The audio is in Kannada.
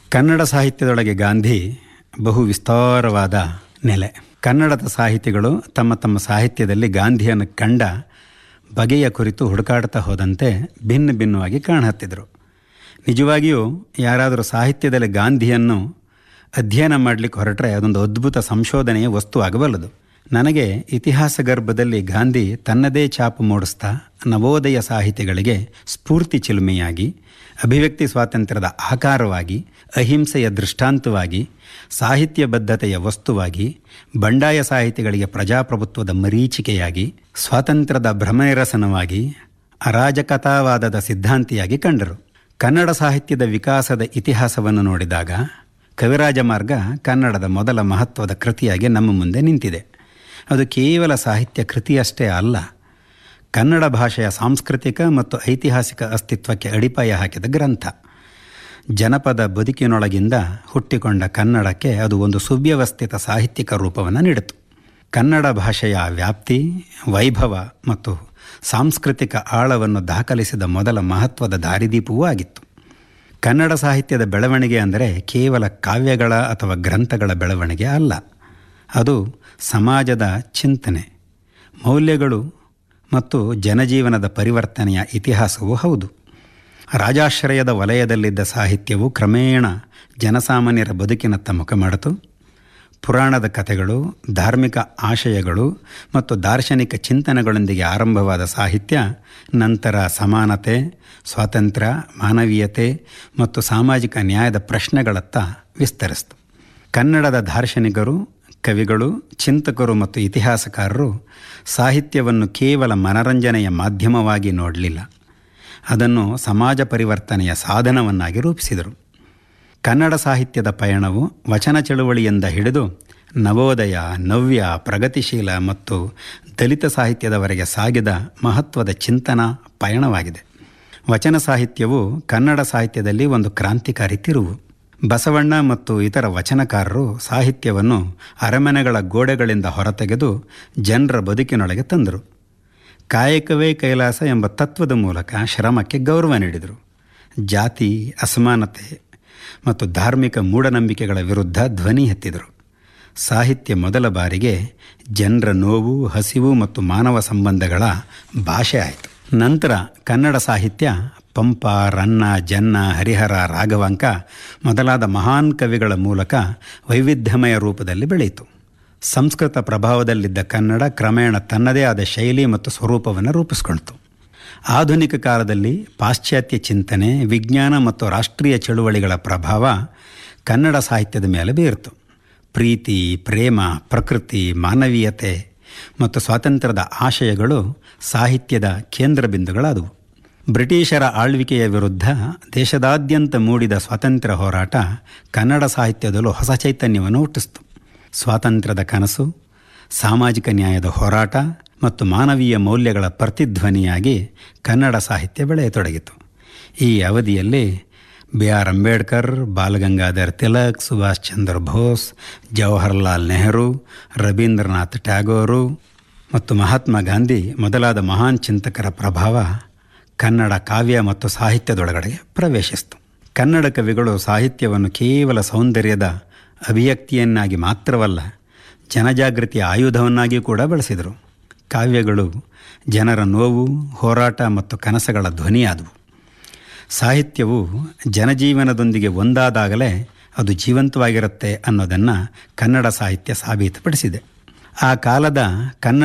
ಕನ್ನಡ ಸಾಹಿತ್ಯದೊಳಗೆ ಗಾಂಧಿ ಬಹು ವಿಸ್ತಾರವಾದ ನೆಲೆ ಕನ್ನಡದ ಸಾಹಿತಿಗಳು ತಮ್ಮ ತಮ್ಮ ಸಾಹಿತ್ಯದಲ್ಲಿ ಗಾಂಧಿಯನ್ನು ಕಂಡ ಬಗೆಯ ಕುರಿತು ಹುಡುಕಾಡ್ತಾ ಹೋದಂತೆ ಭಿನ್ನ ಭಿನ್ನವಾಗಿ ಕಾಣಹತ್ತಿದ್ರು ನಿಜವಾಗಿಯೂ ಯಾರಾದರೂ ಸಾಹಿತ್ಯದಲ್ಲಿ ಗಾಂಧಿಯನ್ನು ಅಧ್ಯಯನ ಮಾಡಲಿಕ್ಕೆ ಹೊರಟ್ರೆ ಅದೊಂದು ಅದ್ಭುತ ಸಂಶೋಧನೆಯ ವಸ್ತು ಆಗಬಲ್ಲದು ನನಗೆ ಇತಿಹಾಸ ಗರ್ಭದಲ್ಲಿ ಗಾಂಧಿ ತನ್ನದೇ ಛಾಪು ಮೂಡಿಸ್ತಾ ನವೋದಯ ಸಾಹಿತಿಗಳಿಗೆ ಸ್ಫೂರ್ತಿ ಚಿಲುಮೆಯಾಗಿ ಅಭಿವ್ಯಕ್ತಿ ಸ್ವಾತಂತ್ರ್ಯದ ಆಕಾರವಾಗಿ ಅಹಿಂಸೆಯ ದೃಷ್ಟಾಂತವಾಗಿ ಸಾಹಿತ್ಯ ಬದ್ಧತೆಯ ವಸ್ತುವಾಗಿ ಬಂಡಾಯ ಸಾಹಿತಿಗಳಿಗೆ ಪ್ರಜಾಪ್ರಭುತ್ವದ ಮರೀಚಿಕೆಯಾಗಿ ಸ್ವಾತಂತ್ರ್ಯದ ಭ್ರಮನಿರಸನವಾಗಿ ಅರಾಜಕತಾವಾದದ ಸಿದ್ಧಾಂತಿಯಾಗಿ ಕಂಡರು ಕನ್ನಡ ಸಾಹಿತ್ಯದ ವಿಕಾಸದ ಇತಿಹಾಸವನ್ನು ನೋಡಿದಾಗ ಕವಿರಾಜ ಮಾರ್ಗ ಕನ್ನಡದ ಮೊದಲ ಮಹತ್ವದ ಕೃತಿಯಾಗಿ ನಮ್ಮ ಮುಂದೆ ನಿಂತಿದೆ ಅದು ಕೇವಲ ಸಾಹಿತ್ಯ ಕೃತಿಯಷ್ಟೇ ಅಲ್ಲ ಕನ್ನಡ ಭಾಷೆಯ ಸಾಂಸ್ಕೃತಿಕ ಮತ್ತು ಐತಿಹಾಸಿಕ ಅಸ್ತಿತ್ವಕ್ಕೆ ಅಡಿಪಾಯ ಹಾಕಿದ ಗ್ರಂಥ ಜನಪದ ಬದುಕಿನೊಳಗಿಂದ ಹುಟ್ಟಿಕೊಂಡ ಕನ್ನಡಕ್ಕೆ ಅದು ಒಂದು ಸುವ್ಯವಸ್ಥಿತ ಸಾಹಿತ್ಯಿಕ ರೂಪವನ್ನು ನೀಡಿತು ಕನ್ನಡ ಭಾಷೆಯ ವ್ಯಾಪ್ತಿ ವೈಭವ ಮತ್ತು ಸಾಂಸ್ಕೃತಿಕ ಆಳವನ್ನು ದಾಖಲಿಸಿದ ಮೊದಲ ಮಹತ್ವದ ದಾರಿದೀಪವೂ ಆಗಿತ್ತು ಕನ್ನಡ ಸಾಹಿತ್ಯದ ಬೆಳವಣಿಗೆ ಅಂದರೆ ಕೇವಲ ಕಾವ್ಯಗಳ ಅಥವಾ ಗ್ರಂಥಗಳ ಬೆಳವಣಿಗೆ ಅಲ್ಲ ಅದು ಸಮಾಜದ ಚಿಂತನೆ ಮೌಲ್ಯಗಳು ಮತ್ತು ಜನಜೀವನದ ಪರಿವರ್ತನೆಯ ಇತಿಹಾಸವೂ ಹೌದು ರಾಜಾಶ್ರಯದ ವಲಯದಲ್ಲಿದ್ದ ಸಾಹಿತ್ಯವು ಕ್ರಮೇಣ ಜನಸಾಮಾನ್ಯರ ಬದುಕಿನತ್ತ ಮುಖ ಮಾಡಿತು ಪುರಾಣದ ಕಥೆಗಳು ಧಾರ್ಮಿಕ ಆಶಯಗಳು ಮತ್ತು ದಾರ್ಶನಿಕ ಚಿಂತನೆಗಳೊಂದಿಗೆ ಆರಂಭವಾದ ಸಾಹಿತ್ಯ ನಂತರ ಸಮಾನತೆ ಸ್ವಾತಂತ್ರ್ಯ ಮಾನವೀಯತೆ ಮತ್ತು ಸಾಮಾಜಿಕ ನ್ಯಾಯದ ಪ್ರಶ್ನೆಗಳತ್ತ ವಿಸ್ತರಿಸಿತು ಕನ್ನಡದ ದಾರ್ಶನಿಕರು ಕವಿಗಳು ಚಿಂತಕರು ಮತ್ತು ಇತಿಹಾಸಕಾರರು ಸಾಹಿತ್ಯವನ್ನು ಕೇವಲ ಮನರಂಜನೆಯ ಮಾಧ್ಯಮವಾಗಿ ನೋಡಲಿಲ್ಲ ಅದನ್ನು ಸಮಾಜ ಪರಿವರ್ತನೆಯ ಸಾಧನವನ್ನಾಗಿ ರೂಪಿಸಿದರು ಕನ್ನಡ ಸಾಹಿತ್ಯದ ಪಯಣವು ವಚನ ಚಳುವಳಿಯಿಂದ ಹಿಡಿದು ನವೋದಯ ನವ್ಯ ಪ್ರಗತಿಶೀಲ ಮತ್ತು ದಲಿತ ಸಾಹಿತ್ಯದವರೆಗೆ ಸಾಗಿದ ಮಹತ್ವದ ಚಿಂತನಾ ಪಯಣವಾಗಿದೆ ವಚನ ಸಾಹಿತ್ಯವು ಕನ್ನಡ ಸಾಹಿತ್ಯದಲ್ಲಿ ಒಂದು ಕ್ರಾಂತಿಕಾರಿ ತಿರುವು ಬಸವಣ್ಣ ಮತ್ತು ಇತರ ವಚನಕಾರರು ಸಾಹಿತ್ಯವನ್ನು ಅರಮನೆಗಳ ಗೋಡೆಗಳಿಂದ ಹೊರತೆಗೆದು ಜನರ ಬದುಕಿನೊಳಗೆ ತಂದರು ಕಾಯಕವೇ ಕೈಲಾಸ ಎಂಬ ತತ್ವದ ಮೂಲಕ ಶ್ರಮಕ್ಕೆ ಗೌರವ ನೀಡಿದರು ಜಾತಿ ಅಸಮಾನತೆ ಮತ್ತು ಧಾರ್ಮಿಕ ಮೂಢನಂಬಿಕೆಗಳ ವಿರುದ್ಧ ಧ್ವನಿ ಎತ್ತಿದರು ಸಾಹಿತ್ಯ ಮೊದಲ ಬಾರಿಗೆ ಜನರ ನೋವು ಹಸಿವು ಮತ್ತು ಮಾನವ ಸಂಬಂಧಗಳ ಭಾಷೆ ಆಯಿತು ನಂತರ ಕನ್ನಡ ಸಾಹಿತ್ಯ ಪಂಪ ರನ್ನ ಜನ್ನ ಹರಿಹರ ರಾಘವಾಂಕ ಮೊದಲಾದ ಮಹಾನ್ ಕವಿಗಳ ಮೂಲಕ ವೈವಿಧ್ಯಮಯ ರೂಪದಲ್ಲಿ ಬೆಳೆಯಿತು ಸಂಸ್ಕೃತ ಪ್ರಭಾವದಲ್ಲಿದ್ದ ಕನ್ನಡ ಕ್ರಮೇಣ ತನ್ನದೇ ಆದ ಶೈಲಿ ಮತ್ತು ಸ್ವರೂಪವನ್ನು ರೂಪಿಸಿಕೊಂಡಿತು ಆಧುನಿಕ ಕಾಲದಲ್ಲಿ ಪಾಶ್ಚಾತ್ಯ ಚಿಂತನೆ ವಿಜ್ಞಾನ ಮತ್ತು ರಾಷ್ಟ್ರೀಯ ಚಳುವಳಿಗಳ ಪ್ರಭಾವ ಕನ್ನಡ ಸಾಹಿತ್ಯದ ಮೇಲೆ ಬೀರಿತು ಪ್ರೀತಿ ಪ್ರೇಮ ಪ್ರಕೃತಿ ಮಾನವೀಯತೆ ಮತ್ತು ಸ್ವಾತಂತ್ರ್ಯದ ಆಶಯಗಳು ಸಾಹಿತ್ಯದ ಕೇಂದ್ರ ಬಿಂದುಗಳಾದವು ಬ್ರಿಟಿಷರ ಆಳ್ವಿಕೆಯ ವಿರುದ್ಧ ದೇಶದಾದ್ಯಂತ ಮೂಡಿದ ಸ್ವಾತಂತ್ರ್ಯ ಹೋರಾಟ ಕನ್ನಡ ಸಾಹಿತ್ಯದಲ್ಲೂ ಹೊಸ ಚೈತನ್ಯವನ್ನು ಹುಟ್ಟಿಸಿತು ಸ್ವಾತಂತ್ರ್ಯದ ಕನಸು ಸಾಮಾಜಿಕ ನ್ಯಾಯದ ಹೋರಾಟ ಮತ್ತು ಮಾನವೀಯ ಮೌಲ್ಯಗಳ ಪ್ರತಿಧ್ವನಿಯಾಗಿ ಕನ್ನಡ ಸಾಹಿತ್ಯ ಬೆಳೆಯತೊಡಗಿತು ಈ ಅವಧಿಯಲ್ಲಿ ಬಿ ಆರ್ ಅಂಬೇಡ್ಕರ್ ಬಾಲಗಂಗಾಧರ್ ತಿಲಕ್ ಸುಭಾಷ್ ಚಂದ್ರ ಬೋಸ್ ಜವಾಹರ್ಲಾಲ್ ನೆಹರು ರವೀಂದ್ರನಾಥ್ ಟ್ಯಾಗೋರು ಮತ್ತು ಮಹಾತ್ಮ ಗಾಂಧಿ ಮೊದಲಾದ ಮಹಾನ್ ಚಿಂತಕರ ಪ್ರಭಾವ ಕನ್ನಡ ಕಾವ್ಯ ಮತ್ತು ಸಾಹಿತ್ಯದೊಳಗಡೆ ಪ್ರವೇಶಿಸಿತು ಕನ್ನಡ ಕವಿಗಳು ಸಾಹಿತ್ಯವನ್ನು ಕೇವಲ ಸೌಂದರ್ಯದ ಅಭಿವ್ಯಕ್ತಿಯನ್ನಾಗಿ ಮಾತ್ರವಲ್ಲ ಜನಜಾಗೃತಿಯ ಆಯುಧವನ್ನಾಗಿ ಕೂಡ ಬಳಸಿದರು ಕಾವ್ಯಗಳು ಜನರ ನೋವು ಹೋರಾಟ ಮತ್ತು ಕನಸುಗಳ ಧ್ವನಿಯಾದವು ಸಾಹಿತ್ಯವು ಜನಜೀವನದೊಂದಿಗೆ ಒಂದಾದಾಗಲೇ ಅದು ಜೀವಂತವಾಗಿರುತ್ತೆ ಅನ್ನೋದನ್ನು ಕನ್ನಡ ಸಾಹಿತ್ಯ ಸಾಬೀತುಪಡಿಸಿದೆ ಆ ಕಾಲದ ಕನ್ನಡ